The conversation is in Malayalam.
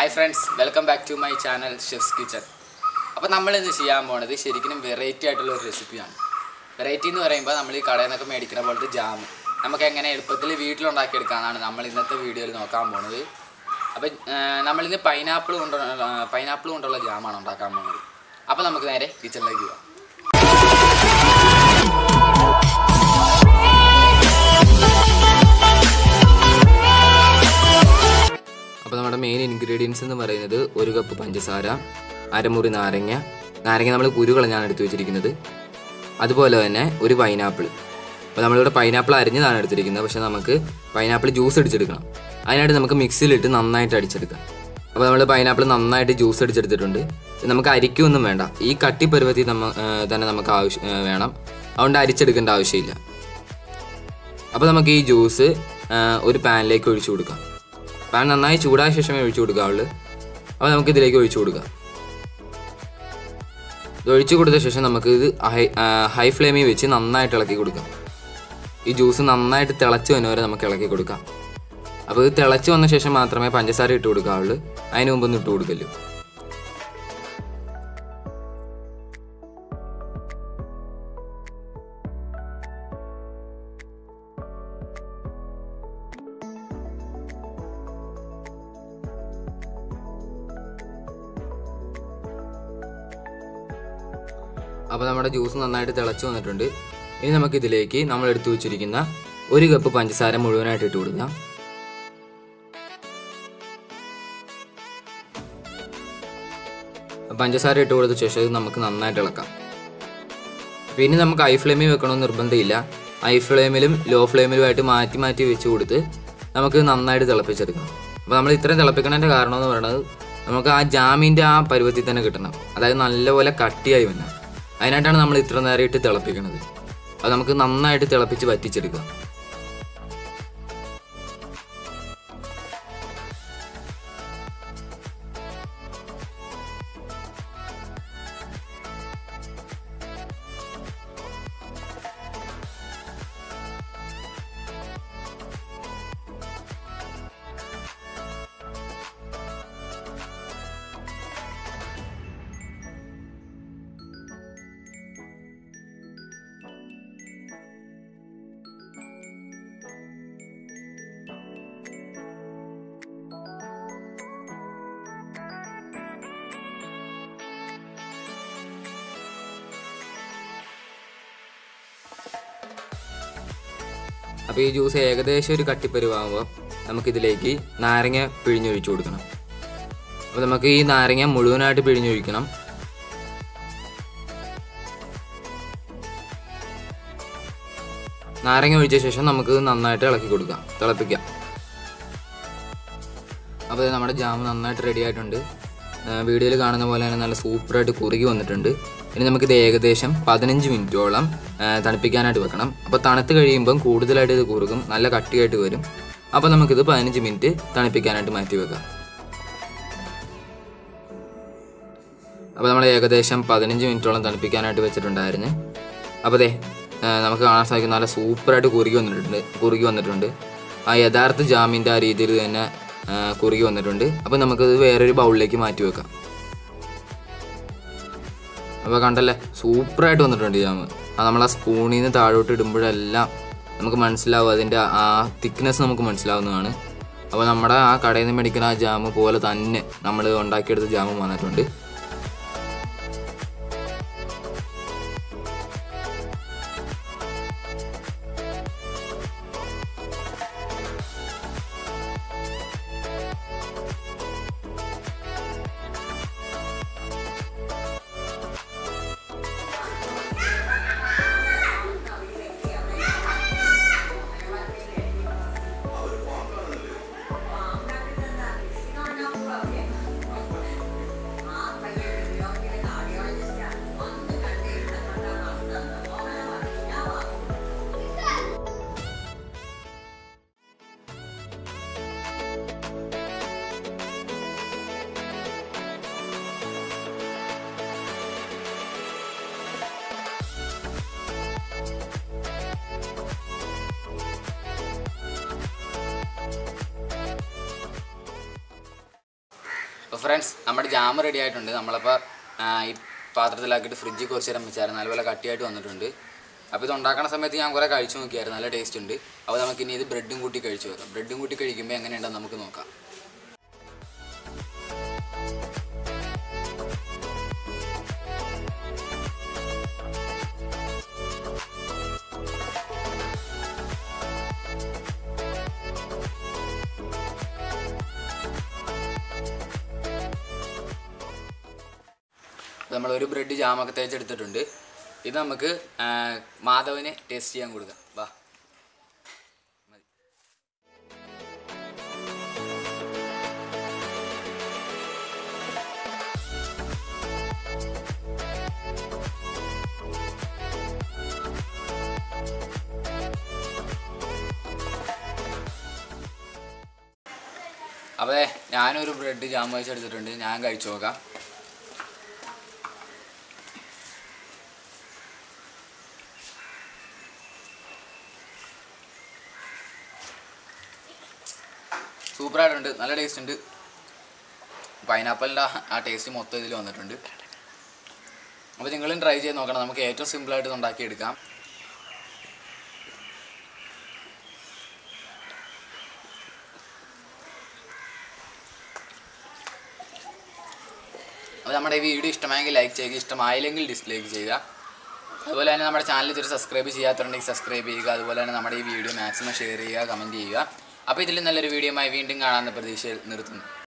Hi friends welcome back to my channel chef's kitchen അപ്പോൾ നമ്മൾ ഇന്ന് ചെയ്യാൻ പോണത് ശരിക്കും വെറൈറ്റി ആയിട്ടുള്ള ഒരു റെസിപ്പിയാണ് വെറൈറ്റി എന്ന് പറയുമ്പോൾ നമ്മൾ ഈ കടയിൽ നിന്നൊക്കെ മേടിക്കുന്ന പോലത്തെ ജാം നമുക്ക് എങ്ങനെ എളുപ്പത്തിൽ വീട്ടിലുണ്ടാക്കിയെടുക്കാമെന്നാണ് നമ്മൾ ഇന്നത്തെ വീഡിയോയിൽ നോക്കാൻ പോണത് അപ്പം നമ്മളിന്ന് പൈനാപ്പിൾ കൊണ്ടുള്ള പൈനാപ്പിൾ കൊണ്ടുള്ള ജാമാണ് ഉണ്ടാക്കാൻ പോകുന്നത് അപ്പോൾ നമുക്ക് നേരെ കിച്ചണിലേക്ക് പോകാം അപ്പോൾ നമ്മുടെ മെയിൻ ഇൻഗ്രീഡിയൻസ് എന്ന് പറയുന്നത് ഒരു കപ്പ് പഞ്ചസാര അരമുറി നാരങ്ങ നാരങ്ങ നമ്മൾ കുരു കളഞ്ഞാണ് എടുത്തു വെച്ചിരിക്കുന്നത് അതുപോലെ തന്നെ ഒരു പൈനാപ്പിൾ അപ്പോൾ നമ്മളിവിടെ പൈനാപ്പിൾ അരിഞ്ഞതാണ് എടുത്തിരിക്കുന്നത് പക്ഷേ നമുക്ക് പൈനാപ്പിൾ ജ്യൂസ് അടിച്ചെടുക്കണം അതിനായിട്ട് നമുക്ക് മിക്സിയിലിട്ട് നന്നായിട്ട് അടിച്ചെടുക്കാം അപ്പോൾ നമ്മൾ പൈനാപ്പിൾ നന്നായിട്ട് ജ്യൂസ് അടിച്ചെടുത്തിട്ടുണ്ട് ഇത് നമുക്ക് അരിക്കൊന്നും വേണ്ട ഈ കട്ടി പരുവത്തിൽ നമ്മ ആ, തന്നെ നമുക്ക് ആവശ്യം ആ, വേണം അതുകൊണ്ട് അരിച്ചെടുക്കേണ്ട ആവശ്യമില്ല അപ്പോൾ നമുക്ക് ഈ ജ്യൂസ് ആ, ഒരു പാനിലേക്ക് ഒഴിച്ചു കൊടുക്കാം പാൻ നന്നായി ചൂടായ ശേഷമേ ഒഴിച്ചു കൊടുക്കാവുള്ളൂ അപ്പോൾ നമുക്ക് ഇതിലേക്ക് ഒഴിച്ചു കൊടുക്കാം ഇത് ഒഴിച്ചു കൊടുത്ത ശേഷം നമുക്ക് ഇത് ഹൈ ആ, ഹൈ ഫ്ലെയിമിൽ വെച്ച് നന്നായിട്ട് ഇളക്കി കൊടുക്കാം ഈ ജ്യൂസ് നന്നായിട്ട് തിളച്ച് വന്ന വരെ നമുക്ക് ഇളക്കി കൊടുക്കാം അപ്പോൾ ഇത് തിളച്ച് വന്ന ശേഷം മാത്രമേ പഞ്ചസാര ഇട്ട് കൊടുക്കാവുള്ളൂ അതിന് മുമ്പൊന്നും ഇട്ട് കൊടുക്കല്ലോ അപ്പോൾ നമ്മുടെ ജ്യൂസ് നന്നായിട്ട് തിളച്ച് വന്നിട്ടുണ്ട് ഇനി നമുക്ക് ഇതിലേക്ക് നമ്മൾ എടുത്തു വെച്ചിരിക്കുന്ന ഒരു കപ്പ് പഞ്ചസാര മുഴുവനായിട്ട് ഇട്ട് കൊടുക്കാം പഞ്ചസാര ഇട്ട് കൊടുത്ത ശേഷം ഇത് നമുക്ക് നന്നായിട്ട് ഇളക്കാം പിന്നെ നമുക്ക് ഹൈ ഫ്ലെയിമിൽ വെക്കണമെന്ന് നിർബന്ധമില്ല ഹൈ ഫ്ലെയിമിലും ലോ ഫ്ലെയിമിലുമായിട്ട് മാറ്റി മാറ്റി വെച്ച് കൊടുത്ത് നമുക്ക് നന്നായിട്ട് തിളപ്പിച്ചെടുക്കണം അപ്പോൾ നമ്മൾ ഇത്രയും തിളപ്പിക്കണതിൻ്റെ കാരണം എന്ന് പറയുന്നത് നമുക്ക് ആ ജാമിൻ്റെ ആ പരുവത്തിൽ തന്നെ കിട്ടണം അതായത് നല്ലപോലെ കട്ടിയായി വരണം അതിനായിട്ടാണ് നമ്മൾ ഇത്ര നേരം ഇട്ട് തിളപ്പിക്കുന്നത് അത് നമുക്ക് നന്നായിട്ട് തിളപ്പിച്ച് വറ്റിച്ചെടുക്കാം അപ്പോൾ ഈ ജ്യൂസ് ഏകദേശം ഒരു കട്ടിപ്പരുവാകുമ്പോൾ നമുക്കിതിലേക്ക് നാരങ്ങ പിഴിഞ്ഞൊഴിച്ചു കൊടുക്കണം അപ്പോൾ നമുക്ക് ഈ നാരങ്ങ മുഴുവനായിട്ട് പിഴിഞ്ഞൊഴിക്കണം നാരങ്ങ ഒഴിച്ച ശേഷം നമുക്ക് നന്നായിട്ട് ഇളക്കി കൊടുക്കാം തിളപ്പിക്കാം അപ്പോൾ ഇത് നമ്മുടെ ജാം നന്നായിട്ട് റെഡി ആയിട്ടുണ്ട് വീഡിയോയിൽ കാണുന്ന പോലെ തന്നെ നല്ല സൂപ്പറായിട്ട് കുറുകി വന്നിട്ടുണ്ട് ഇനി നമുക്കിത് ഏകദേശം പതിനഞ്ച് മിനിറ്റോളം ആ, തണുപ്പിക്കാനായിട്ട് വെക്കണം അപ്പോൾ തണുത്ത് കഴിയുമ്പം കൂടുതലായിട്ട് ഇത് കുറുകും നല്ല കട്ടിയായിട്ട് വരും അപ്പോൾ നമുക്കിത് പതിനഞ്ച് മിനിറ്റ് തണുപ്പിക്കാനായിട്ട് മാറ്റി വെക്കാം അപ്പോൾ നമ്മൾ ഏകദേശം പതിനഞ്ച് മിനിറ്റോളം തണുപ്പിക്കാനായിട്ട് വെച്ചിട്ടുണ്ടായിരുന്നു അപ്പോൾ അതെ നമുക്ക് കാണാൻ സാധിക്കും നല്ല സൂപ്പറായിട്ട് കുറുകി വന്നിട്ടുണ്ട് കുറുകി വന്നിട്ടുണ്ട് ആ യഥാർത്ഥ ജാമിൻ്റെ ആ രീതിയിൽ തന്നെ ആ, കുറുകി വന്നിട്ടുണ്ട് അപ്പോൾ നമുക്കത് വേറൊരു ബൗളിലേക്ക് മാറ്റി വെക്കാം അപ്പോൾ കണ്ടല്ലേ സൂപ്പറായിട്ട് വന്നിട്ടുണ്ട് ജാം ആ നമ്മൾ ആ സ്പൂണിൽ നിന്ന് താഴോട്ട് ഇടുമ്പോഴെല്ലാം നമുക്ക് മനസ്സിലാവും അതിൻ്റെ ആ തിക്നെസ് നമുക്ക് മനസ്സിലാവുന്നതാണ് അപ്പോൾ നമ്മുടെ ആ കടയിൽ നിന്ന് മേടിക്കുന്ന ആ ജാം പോലെ തന്നെ നമ്മൾ ഉണ്ടാക്കിയെടുത്ത ജാമും വന്നിട്ടുണ്ട് അപ്പോൾ ഫ്രണ്ട്സ് നമ്മുടെ ജാം റെഡി ആയിട്ടുണ്ട് നമ്മളപ്പോൾ ഈ പാത്രത്തിലാക്കിയിട്ട് ഫ്രിഡ്ജിൽ കുറച്ച് നേരം വെച്ചായിരുന്നു നല്ലപോലെ കട്ടിയായിട്ട് വന്നിട്ടുണ്ട് അപ്പോൾ ഇത് ഉണ്ടാക്കുന്ന സമയത്ത് ഞാൻ കുറേ കഴിച്ചു നോക്കിയായിരുന്നു നല്ല ടേസ്റ്റ് ഉണ്ട് അപ്പോൾ നമുക്ക് ഇനി ഇത് ബ്രെഡും കൂട്ടി കഴിച്ചു നോക്കാം ബ്രെഡും കൂട്ടി കഴിക്കുമ്പോൾ എങ്ങനെയുണ്ടെന്ന് നമുക്ക് നോക്കാം നമ്മൾ ഒരു ബ്രെഡ് ജാമൊക്കെ തേച്ചെടുത്തിട്ടുണ്ട് ഇത് നമുക്ക് ആ, മാധവന് ടേസ്റ്റ് ചെയ്യാൻ കൊടുക്കാം വാ മതി. അപ്പോൾ ദേ, ഞാനൊരു ബ്രെഡ് ജാം വെച്ചെടുത്തിട്ടുണ്ട് ഞാൻ കഴിച്ചു നോക്കാം സൂപ്പറായിട്ടുണ്ട് നല്ല ടേസ്റ്റ് ഉണ്ട് പൈനാപ്പിളിൻ്റെ ആ ടേസ്റ്റ് മൊത്തം ഇതിൽ വന്നിട്ടുണ്ട് അപ്പോൾ നിങ്ങളും ട്രൈ ചെയ്ത് നോക്കണം നമുക്ക് ഏറ്റവും സിമ്പിളായിട്ട് ഇത് ഉണ്ടാക്കിയെടുക്കാം അപ്പോൾ നമ്മുടെ ഈ വീഡിയോ ഇഷ്ടമായെങ്കിൽ ലൈക്ക് ചെയ്യുക ഇഷ്ടമായില്ലെങ്കിൽ ഡിസ്ലൈക്ക് ചെയ്യുക അതുപോലെ തന്നെ നമ്മുടെ ചാനൽ ഇതൊരു സബ്സ്ക്രൈബ് ചെയ്യാത്തതുണ്ടെങ്കിൽ സബ്സ്ക്രൈബ് ചെയ്യുക അതുപോലെ തന്നെ നമ്മുടെ ഈ വീഡിയോ മാക്സിമം ഷെയർ ചെയ്യുക കമൻറ്റ് ചെയ്യുക അപ്പോൾ ഇതിൽ നല്ലൊരു വീഡിയോയുമായി വീണ്ടും കാണാമെന്ന പ്രതീക്ഷയിൽ നിർത്തുന്നു